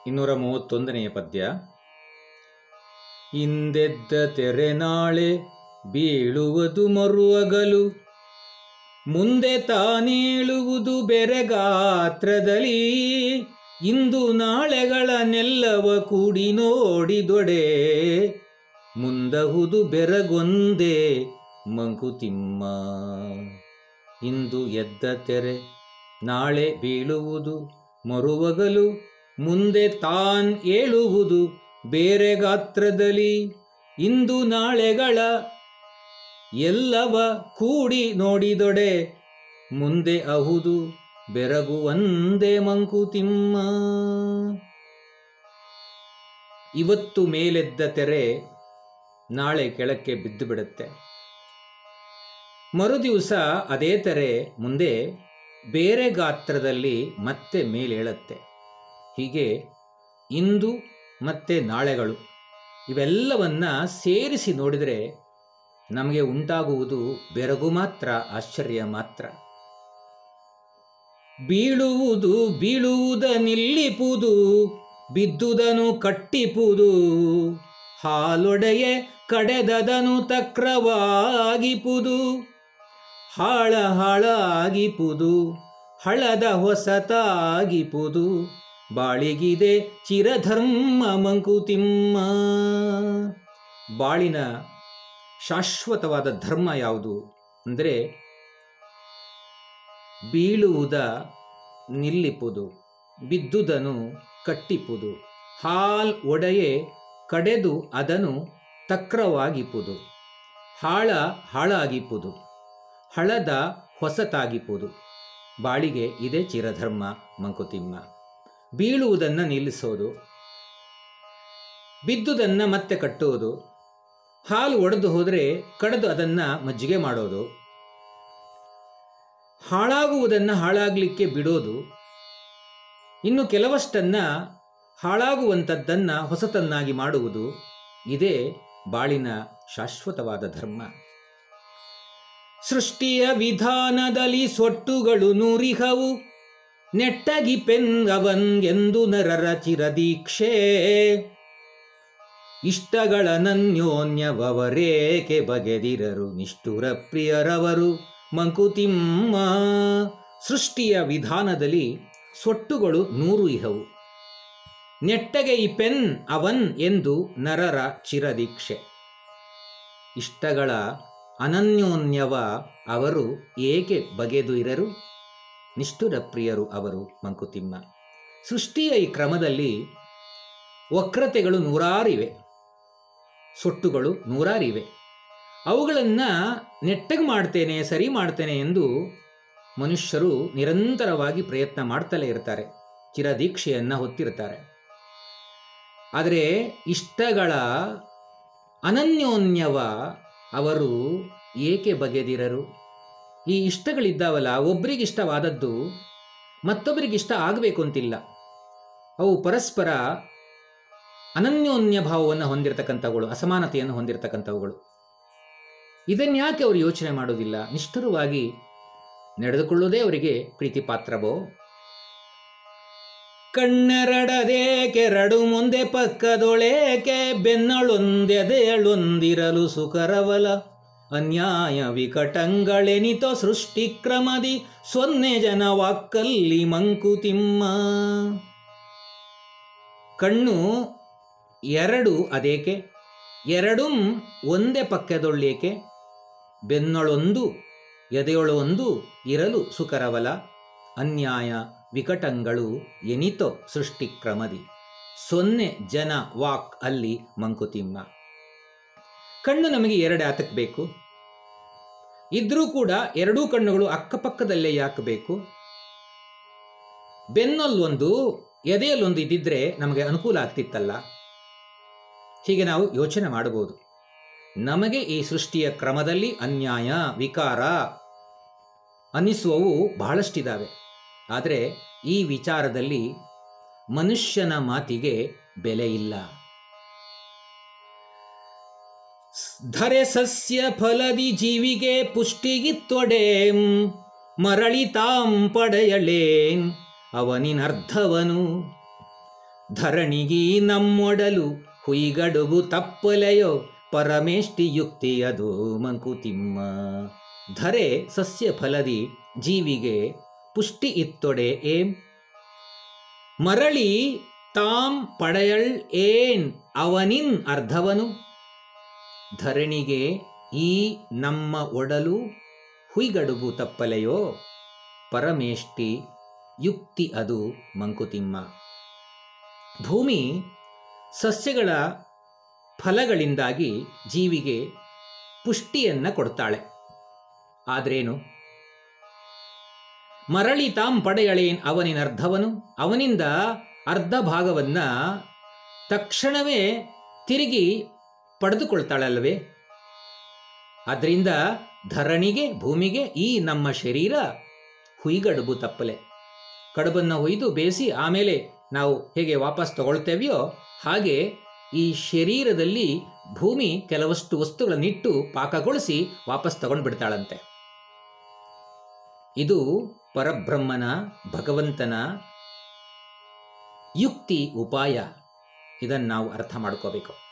ಇನ್ನೂರ ಮೂವತ್ತೊಂದನೆಯ ಪದ್ಯ ಹಿಂದೆದ್ದ ತೆರೆ ನಾಳೆ ಬೀಳುವುದು ಮರುವಗಲು ಮುಂದೆ ತಾನೇಳುವುದು ಬೆರೆ ಗಾತ್ರದಲ್ಲಿ ಇಂದು ನಾಳೆಗಳನ್ನೆಲ್ಲವ ಕೂಡಿ ನೋಡಿದೊಡೆ ಮುಂದಹುದು ಬೆರಗೊಂದೇ ಮಂಕುತಿಮ್ಮ ಇಂದು ಎದ್ದ ತೆರೆ ನಾಳೆ ಬೀಳುವುದು ಮರುವಗಲು ಮುಂದೆ ತಾನ್ ಏಳುವುದು ಬೇರೆ ಗಾತ್ರದಲ್ಲಿ ಇಂದು ನಾಳೆಗಳ ಎಲ್ಲವ ಕೂಡಿ ನೋಡಿದೊಡೆ ಮುಂದೆ ಅಹುದು ಬೆರಗುವಂದೇ ಮಂಕುತಿಮ್ಮ ಇವತ್ತು ಮೇಲೆದ್ದ ತೆರೆ ನಾಳೆ ಕೆಳಕ್ಕೆ ಬಿದ್ದು ಬಿಡುತ್ತೆ ಮರುದಿವಸ ಅದೇ ತೆರೆ ಮುಂದೆ ಬೇರೆ ಗಾತ್ರದಲ್ಲಿ ಮತ್ತೆ ಮೇಲೇಳುತ್ತೆ ಹೀಗೆ ಇಂದು ಮತ್ತೆ ನಾಳೆಗಳು ಇವೆಲ್ಲವನ್ನ ಸೇರಿಸಿ ನೋಡಿದರೆ ನಮಗೆ ಉಂಟಾಗುವುದು ಬೆರಗು ಮಾತ್ರ ಆಶ್ಚರ್ಯ ಮಾತ್ರ ಬೀಳುವುದು ಬೀಳುವುದ ನಿಲ್ಲಿಪುದು ಬಿದ್ದುದನು ಕಟ್ಟಿಪುದು ಹಾಲೊಡೆಯೆ ಕಡೆದದನು ತಕ್ರವಾಗಿಪುದು ಹಾಳ ಹಾಳಾಗಿಪುದು ಹಳದ ಹೊಸತಾಗಿಪುದು ಬಾಳಿಗಿದೆ ಚಿರಧರ್ಮ ಮಂಕುತಿಮ್ಮ ಬಾಳಿನ ಶಾಶ್ವತವಾದ ಧರ್ಮ ಯಾವುದು ಅಂದರೆ ಬೀಳುವುದ ನಿಲ್ಲಿಪುದು ಬಿದ್ದುದನು ಕಟ್ಟಿಪುದು ಹಾಲ್ ಒಡೆಯೆ ಕಡೆದು ಅದನು ತಕ್ರವಾಗಿಪುದು ಹಾಳ ಹಾಳಾಗಿಪುದು ಹಳದ ಹೊಸತಾಗಿಪುದು ಬಾಳಿಗೆ ಇದೇ ಚಿರಧರ್ಮ ಮಂಕುತಿಮ್ಮ ಬೀಳುವುದನ್ನು ನಿಲ್ಲಿಸೋದು ಬಿದ್ದುದನ್ನು ಮತ್ತೆ ಕಟ್ಟುವುದು ಹಾಲು ಒಡೆದು ಹೋದರೆ ಕಡೆದು ಅದನ್ನು ಮಜ್ಜಿಗೆ ಮಾಡೋದು ಹಾಳಾಗುವುದನ್ನು ಹಾಳಾಗಲಿಕ್ಕೆ ಬಿಡೋದು ಇನ್ನು ಕೆಲವಷ್ಟನ್ನು ಹಾಳಾಗುವಂಥದ್ದನ್ನು ಹೊಸತನ್ನಾಗಿ ಮಾಡುವುದು ಇದೇ ಬಾಳಿನ ಶಾಶ್ವತವಾದ ಧರ್ಮ ಸೃಷ್ಟಿಯ ವಿಧಾನದಲ್ಲಿ ಸೊಟ್ಟುಗಳು ನೂರಿಹವು ನೆಟ್ಟಗಿ ಪೆಂಗವನ್ ಎಂದು ನರರ ಚಿರದೀಕ್ಷೆ ಇಷ್ಟಗಳನನ್ಯೋನ್ಯವರೇಕೆ ಬಗೆದಿರರು ನಿಷ್ಠುರ ಪ್ರಿಯರವರು ಮಂಕುತಿಮ್ಮ ಸೃಷ್ಟಿಯ ವಿಧಾನದಲ್ಲಿ ಸೊಟ್ಟುಗಳು ನೂರು ಇಹವು ನೆಟ್ಟಗೆ ಈ ಪೆನ್ ಅವನ್ ಎಂದು ನರರ ಚಿರದೀಕ್ಷೆ ಇಷ್ಟಗಳ ಅನನ್ಯೋನ್ಯವ ಅವರು ಏಕೆ ಬಗೆದು ಇರರು ನಿಷ್ಠುರ ಪ್ರಿಯರು ಅವರು ಮಂಕುತಿಮ್ಮ ಸೃಷ್ಟಿಯ ಈ ಕ್ರಮದಲ್ಲಿ ವಕ್ರತೆಗಳು ನೂರಾರಿವೆ ಸೊಟ್ಟುಗಳು ನೂರಾರಿವೆ ಅವುಗಳನ್ನು ನೆಟ್ಟಗೆ ಮಾಡ್ತೇನೆ ಸರಿ ಮಾಡ್ತೇನೆ ಎಂದು ಮನುಷ್ಯರು ನಿರಂತರವಾಗಿ ಪ್ರಯತ್ನ ಮಾಡ್ತಲೇ ಇರ್ತಾರೆ ಚಿರದೀಕ್ಷೆಯನ್ನು ಹೊತ್ತಿರ್ತಾರೆ ಆದರೆ ಇಷ್ಟಗಳ ಅನನ್ಯೋನ್ಯವ ಅವರು ಏಕೆ ಬಗೆದಿರರು ಈ ಇಷ್ಟಗಳಿದ್ದಾವಲ್ಲ ಒಬ್ರಿಗಿಷ್ಟವಾದದ್ದು ಮತ್ತೊಬ್ಬರಿಗಿಷ್ಟ ಆಗಬೇಕು ಅಂತಿಲ್ಲ ಅವು ಪರಸ್ಪರ ಅನನ್ಯೋನ್ಯ ಭಾವವನ್ನು ಹೊಂದಿರತಕ್ಕಂಥವುಗಳು ಅಸಮಾನತೆಯನ್ನು ಹೊಂದಿರತಕ್ಕಂಥವುಗಳು ಇದನ್ಯಾಕೆ ಅವರು ಯೋಚನೆ ಮಾಡೋದಿಲ್ಲ ನಿಷ್ಠುರವಾಗಿ ನಡೆದುಕೊಳ್ಳುವುದೇ ಅವರಿಗೆ ಪ್ರೀತಿ ಪಾತ್ರವೋ ಕಣ್ಣೆರಡದೆ ಕೆರಡು ಮುಂದೆ ಪಕ್ಕದೊಳೇಕೆ ಬೆನ್ನಳೊಂದೆದೆಯಳೊಂದಿರಲು ಸುಕರವಲ ಅನ್ಯಾಯ ವಿಕಟಂಗಳೆನಿತೋ ಸೃಷ್ಟಿಕ್ರಮದಿ ಸೊನ್ನೆ ಜನ ವಾಕ್ಕಲ್ಲಿ ಮಂಕುತಿಮ್ಮ ಕಣ್ಣು ಎರಡು ಅದೇಕೆ ಎರಡೂ ಒಂದೇ ಪಕ್ಕದೊಳ್ಳೇಕೆ ಬೆನ್ನೊಳೊಂದು ಎದೆಯೊಳೊಂದು ಇರಲು ಸುಕರವಲ ಅನ್ಯಾಯ ವಿಕಟಂಗಳು ಎನಿತೋ ಸೃಷ್ಟಿಕ್ರಮದಿ ಸೊನ್ನೆ ಜನ ವಾಕ್ ಅಲ್ಲಿ ಮಂಕುತಿಮ್ಮ ಕಣ್ಣು ನಮಗೆ ಎರಡು ಆತಕ್ಕೆ ಬೇಕು ಇದ್ರೂ ಕೂಡ ಎರಡೂ ಕಣ್ಣುಗಳು ಅಕ್ಕಪಕ್ಕದಲ್ಲೇ ಯಾಕೆ ಬೇಕು ಬೆನ್ನಲ್ಲೊಂದು ಎದೆಯಲ್ಲೊಂದು ಇದ್ದಿದ್ರೆ ನಮಗೆ ಅನುಕೂಲ ಆಗ್ತಿತ್ತಲ್ಲ ಹೀಗೆ ನಾವು ಯೋಚನೆ ಮಾಡಬಹುದು ನಮಗೆ ಈ ಸೃಷ್ಟಿಯ ಕ್ರಮದಲ್ಲಿ ಅನ್ಯಾಯ ವಿಕಾರ ಅನ್ನಿಸುವವು ಬಹಳಷ್ಟಿದ್ದಾವೆ ಆದರೆ ಈ ವಿಚಾರದಲ್ಲಿ ಮನುಷ್ಯನ ಮಾತಿಗೆ ಬೆಲೆ ಇಲ್ಲ ಧರೆ ಸಸ್ಯ ಫಲದಿ ಜೀವಿಗೆ ಪುಷ್ಟಿಗಿತ್ತೊಡೇಂ ಮರಳಿ ತಾಂ ಪಡೆಯಳೇನ್ ಅವನಿನರ್ಧವನು ಧರಣಿಗೀ ನಮ್ಮೊಡಲು ಹುಯ್ಗಡುಬು ತಪ್ಪಲೆಯೋ ಪರಮೇಷ್ಟಿ ಯುಕ್ತಿಯದು ಮಂಕುತಿಮ್ಮ ಧರೆ ಸಸ್ಯ ಫಲದಿ ಜೀವಿಗೆ ಪುಷ್ಟಿ ಇತ್ತೊಡೆ ಏಂ ಮರಳಿ ತಾಂ ಪಡೆಯಳ್ ಏನ್ ಅವನಿನ್ ಅರ್ಧವನು ಧರಣಿಗೆ ಈ ನಮ್ಮ ಒಡಲು ಹುಯ್ಗಡುಬು ತಪ್ಪಲೆಯೋ ಪರಮೇಷ್ಟಿ ಯುಕ್ತಿ ಅದು ಮಂಕುತಿಮ್ಮ ಭೂಮಿ ಸಸ್ಯಗಳ ಫಲಗಳಿಂದಾಗಿ ಜೀವಿಗೆ ಪುಷ್ಟಿಯನ್ನು ಕೊಡ್ತಾಳೆ ಆದ್ರೇನು ಮರಳಿ ತಾಂ ಪಡೆಯಳೇನ್ ಅವನಿನ ಅರ್ಧವನು ಅವನಿಂದ ಅರ್ಧ ಭಾಗವನ್ನ ತಕ್ಷಣವೇ ತಿರುಗಿ ಪಡೆದುಕೊಳ್ತಾಳಲ್ವೇ ಅದರಿಂದ ಧರಣಿಗೆ ಭೂಮಿಗೆ ಈ ನಮ್ಮ ಶರೀರ ಹುಯ್ಗಡುಬು ತಪ್ಪಲೆ ಕಡುಬನ್ನು ಹೊಯ್ದು ಬೇಯಿಸಿ ಆಮೇಲೆ ನಾವು ಹೇಗೆ ವಾಪಸ್ ತಗೊಳ್ತೇವೆಯೋ ಹಾಗೆ ಈ ಶರೀರದಲ್ಲಿ ಭೂಮಿ ಕೆಲವಷ್ಟು ವಸ್ತುಗಳನ್ನಿಟ್ಟು ಪಾಕಗೊಳಿಸಿ ವಾಪಸ್ ತಗೊಂಡು ಬಿಡ್ತಾಳಂತೆ ಇದು ಪರಬ್ರಹ್ಮನ ಭಗವಂತನ ಯುಕ್ತಿ ಉಪಾಯ ಇದನ್ನು ನಾವು ಅರ್ಥ ಮಾಡ್ಕೋಬೇಕು